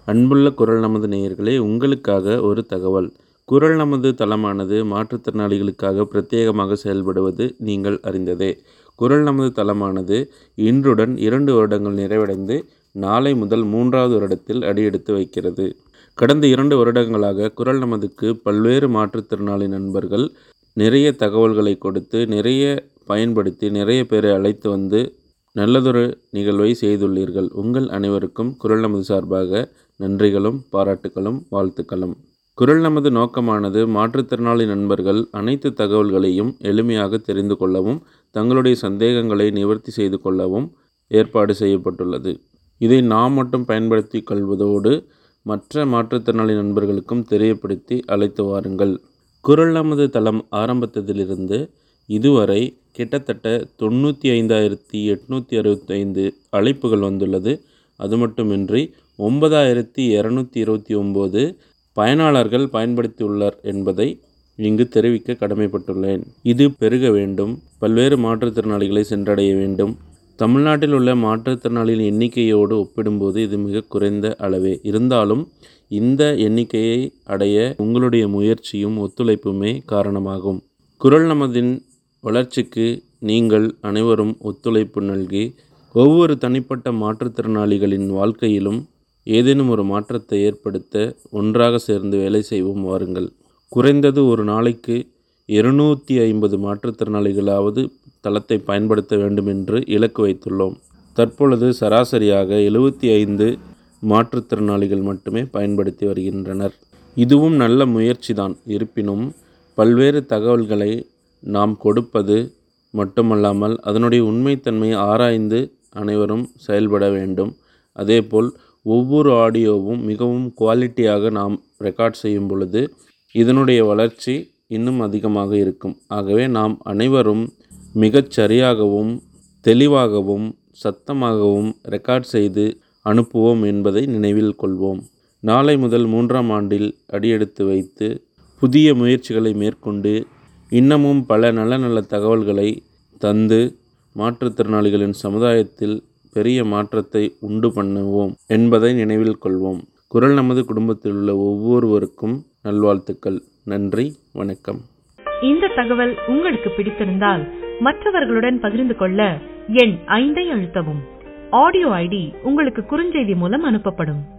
அன்புள்ள குரல் நமது நேயர்களே உங்களுக்காக ஒரு தகவல் குரல் நமது தளமானது மாற்றுத்திறனாளிகளுக்காக பிரத்யேகமாக செயல்படுவது நீங்கள் அறிந்ததே குரல் நமது தளமானது இன்றுடன் இரண்டு வருடங்கள் நிறைவடைந்து நாளை முதல் மூன்றாவது வருடத்தில் அடியெடுத்து வைக்கிறது கடந்த இரண்டு வருடங்களாக குரல் நமதுக்கு பல்வேறு மாற்றுத்திறனாளி நண்பர்கள் நிறைய தகவல்களை கொடுத்து நிறைய பயன்படுத்தி நிறைய பேரை அழைத்து வந்து நல்லதொரு நிகழ்வை செய்துள்ளீர்கள் உங்கள் அனைவருக்கும் குரல் நமது சார்பாக நன்றிகளும் பாராட்டுகளும் வாழ்த்துக்களும் குரல் நமது நோக்கமானது மாற்றுத்திறனாளி நண்பர்கள் அனைத்து தகவல்களையும் எளிமையாக தெரிந்து கொள்ளவும் தங்களுடைய சந்தேகங்களை நிவர்த்தி செய்து கொள்ளவும் ஏற்பாடு செய்யப்பட்டுள்ளது இதை நாம் மட்டும் பயன்படுத்தி கொள்வதோடு மற்ற மாற்றுத்திறனாளி நண்பர்களுக்கும் தெரியப்படுத்தி அழைத்து வாருங்கள் குரல் நமது தளம் ஆரம்பித்ததிலிருந்து இதுவரை கிட்டத்தட்ட தொண்ணூற்றி ஐந்தாயிரத்தி எட்நூற்றி அறுபத்தைந்து அழைப்புகள் வந்துள்ளது அது மட்டுமின்றி ஒன்பதாயிரத்தி இரநூத்தி இருபத்தி ஒம்பது பயனாளர்கள் பயன்படுத்தியுள்ளார் என்பதை இங்கு தெரிவிக்க கடமைப்பட்டுள்ளேன் இது பெருக வேண்டும் பல்வேறு மாற்றுத்திறனாளிகளை சென்றடைய வேண்டும் தமிழ்நாட்டில் உள்ள மாற்றுத்திறனாளிகளின் எண்ணிக்கையோடு ஒப்பிடும்போது இது மிக குறைந்த அளவே இருந்தாலும் இந்த எண்ணிக்கையை அடைய உங்களுடைய முயற்சியும் ஒத்துழைப்புமே காரணமாகும் குரல் நமதின் வளர்ச்சிக்கு நீங்கள் அனைவரும் ஒத்துழைப்பு நல்கி ஒவ்வொரு தனிப்பட்ட மாற்றுத்திறனாளிகளின் வாழ்க்கையிலும் ஏதேனும் ஒரு மாற்றத்தை ஏற்படுத்த ஒன்றாக சேர்ந்து வேலை செய்வோம் வாருங்கள் குறைந்தது ஒரு நாளைக்கு இருநூற்றி ஐம்பது மாற்றுத்திறனாளிகளாவது தளத்தை பயன்படுத்த வேண்டும் என்று இலக்கு வைத்துள்ளோம் தற்பொழுது சராசரியாக எழுபத்தி ஐந்து மாற்றுத்திறனாளிகள் மட்டுமே பயன்படுத்தி வருகின்றனர் இதுவும் நல்ல முயற்சிதான் இருப்பினும் பல்வேறு தகவல்களை நாம் கொடுப்பது மட்டுமல்லாமல் அதனுடைய உண்மைத்தன்மையை ஆராய்ந்து அனைவரும் செயல்பட வேண்டும் அதேபோல் ஒவ்வொரு ஆடியோவும் மிகவும் குவாலிட்டியாக நாம் ரெக்கார்ட் செய்யும் பொழுது இதனுடைய வளர்ச்சி இன்னும் அதிகமாக இருக்கும் ஆகவே நாம் அனைவரும் மிகச் சரியாகவும் தெளிவாகவும் சத்தமாகவும் ரெக்கார்ட் செய்து அனுப்புவோம் என்பதை நினைவில் கொள்வோம் நாளை முதல் மூன்றாம் ஆண்டில் அடியெடுத்து வைத்து புதிய முயற்சிகளை மேற்கொண்டு இன்னமும் பல நல்ல நல்ல தகவல்களை தந்து மாற்றுத்திறனாளிகளின் சமுதாயத்தில் பெரிய மாற்றத்தை உண்டு பண்ணுவோம் என்பதை நினைவில் கொள்வோம் குரல் நமது குடும்பத்தில் உள்ள ஒவ்வொருவருக்கும் நல்வாழ்த்துக்கள் நன்றி வணக்கம் இந்த தகவல் உங்களுக்கு பிடித்திருந்தால் மற்றவர்களுடன் பகிர்ந்து கொள்ள எண் ஐந்தை அழுத்தவும் ஆடியோ ஐடி உங்களுக்கு குறுஞ்செய்தி மூலம் அனுப்பப்படும்